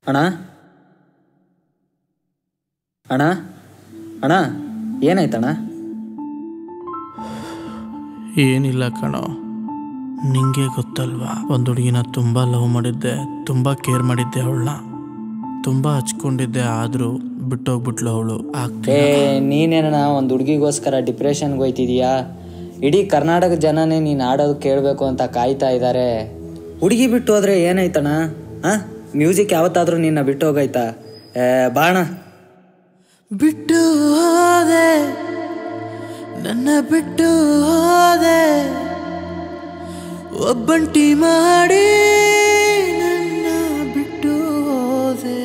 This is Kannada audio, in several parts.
ಅಣ್ಣ ಅಣ್ಣ ಅಣ್ಣ ಏನಾಯ್ತಣ್ಣ ಏನಿಲ್ಲ ಕಣೋ ನಿಂಗೆ ಗೊತ್ತಲ್ವಾ ಒಂದು ಹುಡುಗಿನ ತುಂಬ ಲವ್ ಮಾಡಿದ್ದೆ ತುಂಬ ಕೇರ್ ಮಾಡಿದ್ದೆ ಅವಳನ್ನ ತುಂಬ ಹಚ್ಕೊಂಡಿದ್ದೆ ಆದರೂ ಬಿಟ್ಟೋಗ್ಬಿಟ್ಲು ಅವಳು ಆಗ್ತೇ ಏ ನೀನೇನಣ್ಣ ಒಂದು ಹುಡುಗಿಗೋಸ್ಕರ ಡಿಪ್ರೆಷನ್ಗೆ ಹೋಯ್ತಿದೀಯಾ ಇಡೀ ಕರ್ನಾಟಕ ಜನನೇ ನೀನು ಆಡೋದು ಕೇಳಬೇಕು ಅಂತ ಕಾಯ್ತಾ ಇದ್ದಾರೆ ಹುಡುಗಿ ಬಿಟ್ಟು ಹೋದ್ರೆ ಏನಾಯ್ತಣ್ಣ ಹಾಂ ಮ್ಯೂಸಿಕ್ ಯಾವತ್ತಾದ್ರೂ ನಿನ್ನ ಬಿಟ್ಟು ಹೋಗೈತಾ ಏ ಬಾಣ ಬಿಟ್ಟು ಹೋದೆ ನನ್ನ ಬಿಟ್ಟು ಹೋದೆ ಒಬ್ಬಂಟಿ ಮಾಡಿ ನನ್ನ ಬಿಟ್ಟು ಹೋದೆ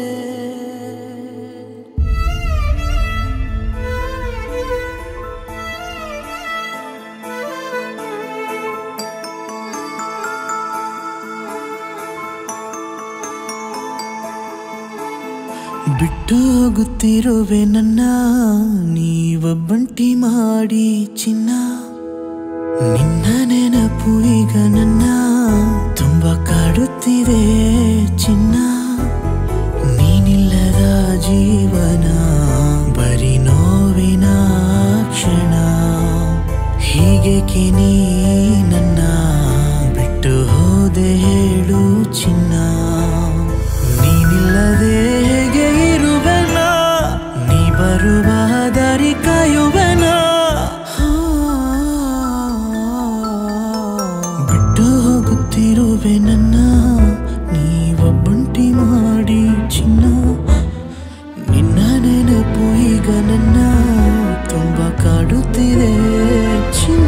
ಬಿಟ್ಟು ಹೋಗುತ್ತಿರುವೆ ನನ್ನ ನೀವೊಬ್ಬಂಟಿ ಮಾಡಿ ಚಿನ್ನ ನಿನ್ನ ನೆನಪು ಈಗ ನನ್ನ ತುಂಬ ಕಾಡುತ್ತಿದೆ ಚಿನ್ನ ನೀನಿಲ್ಲದ ಜೀವನ ಬರೀ ನೋವಿನ ಕ್ಷಣ ಹೀಗೆ ನೀ ನನ್ನ ಬಿಟ್ಟು ಹೋದೆ ಹೇಳು ಚಿನ್ನ ನೀನಿಲ್ಲದೆ ಹೇಗೆ ಇರುವೆನ ನೀ ಬರುವ ದಾರಿ ಕಾಯುವೆನ ಬಿಟ್ಟು ಹೋಗುತ್ತಿರುವೆ ನನ್ನ ನೀವೊಬ್ಬಂಟಿ ಮಾಡಿ ಚಿನ್ನ ನಿನ್ನ ನೆನಪು ಈಗ ನನ್ನ ತುಂಬ ಕಾಡುತ್ತಿದೆ ಚಿನ್ನ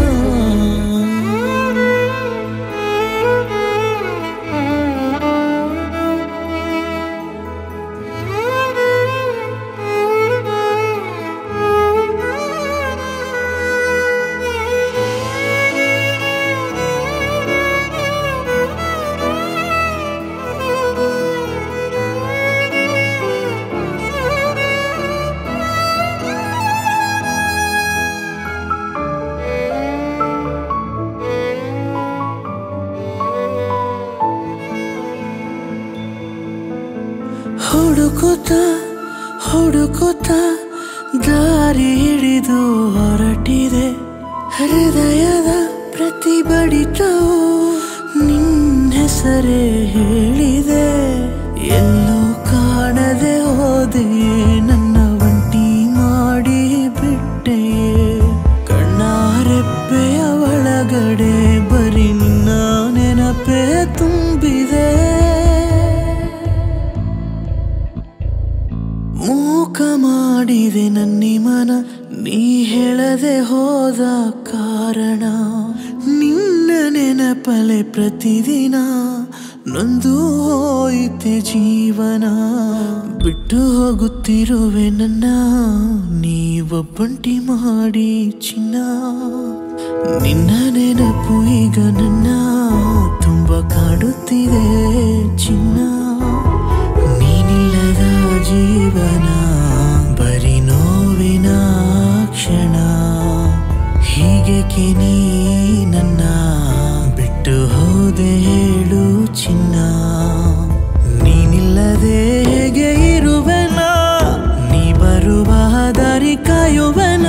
ಹುಡುಕುತ್ತ ಹುಡುಕುತ್ತ ದಾರಿ ಹಿಡಿದು ಹೊರಟಿದೆ ಹೃದಯದ ಪ್ರತಿ ಬಡಿತವು ನಿನ್ನ ಹೆಸರೇ ಹೇಳಿದೆ ಎಲ್ಲೂ ಕಾಣದೆ ಹೋದೆ ನನ್ನ ಒಂಟಿ ಮಾಡಿ ಬಿಟ್ಟೆಯೇ ಕಣ್ಣಾರೆಪ್ಪೆಯ ಒಳಗಡೆ ಬರೀ ನಿನ್ನ ನೆನಪೇ ತುಂಬಿದೆ ಮೂಕ ಮಾಡಿದೆ ನನ್ನಿ ಮನ ನೀ ಹೇಳದೆ ಹೋದ ಕಾರಣ ನಿನ್ನ ನೆನಪಲೆ ಪ್ರತಿದಿನ ನೊಂದು ಹೋಯಿತೆ ಜೀವನ ಬಿಟ್ಟು ಹೋಗುತ್ತಿರುವೆ ನನ್ನ ನೀವೊಬ್ಬಂಟಿ ಮಾಡಿ ಚಿನ್ನ ನಿನ್ನ ನೆನಪು ಈಗ ನನ್ನ ತುಂಬ ಕಾಡುತ್ತಿದೆ ಚಿನ್ನ ನೀನಿಲ್ಲದ ಜೀವನ ಬರೀ ನೋವಿನ ಕ್ಷಣ ಹೀಗೆ ನೀ ನನ್ನ ಬಿಟ್ಟು ಹೋದೆ ಹೇಳು ಚಿನ್ನ ನೀನಿಲ್ಲದೆ ಹೇಗೆ ಇರುವೆನ ನೀ ಬರುವ ದಾರಿ ಕಾಯುವೆನ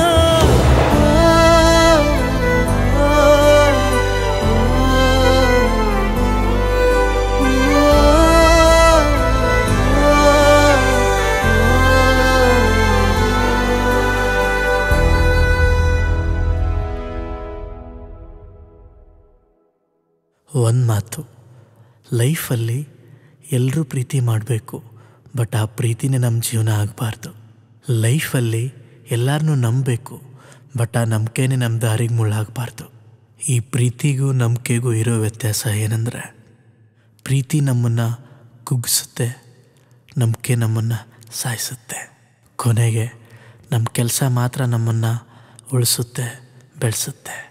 ಒಂದು ಮಾತು ಲೈಫಲ್ಲಿ ಎಲ್ಲರೂ ಪ್ರೀತಿ ಮಾಡಬೇಕು ಬಟ್ ಆ ಪ್ರೀತಿನೇ ನಮ್ಮ ಜೀವನ ಆಗಬಾರ್ದು ಲೈಫಲ್ಲಿ ಎಲ್ಲರನ್ನೂ ನಂಬಬೇಕು ಬಟ್ ಆ ನಂಬಿಕೆನೇ ನಮ್ಮ ದಾರಿಗೆ ಮುಳ್ಳಾಗಬಾರ್ದು ಈ ಪ್ರೀತಿಗೂ ನಂಬಿಕೆಗೂ ಇರೋ ವ್ಯತ್ಯಾಸ ಏನಂದರೆ ಪ್ರೀತಿ ನಮ್ಮನ್ನು ಕುಗ್ಗಿಸುತ್ತೆ ನಂಬಿಕೆ ನಮ್ಮನ್ನು ಸಾಯಿಸುತ್ತೆ ಕೊನೆಗೆ ನಮ್ಮ ಕೆಲಸ ಮಾತ್ರ ನಮ್ಮನ್ನು ಉಳಿಸುತ್ತೆ ಬೆಳೆಸುತ್ತೆ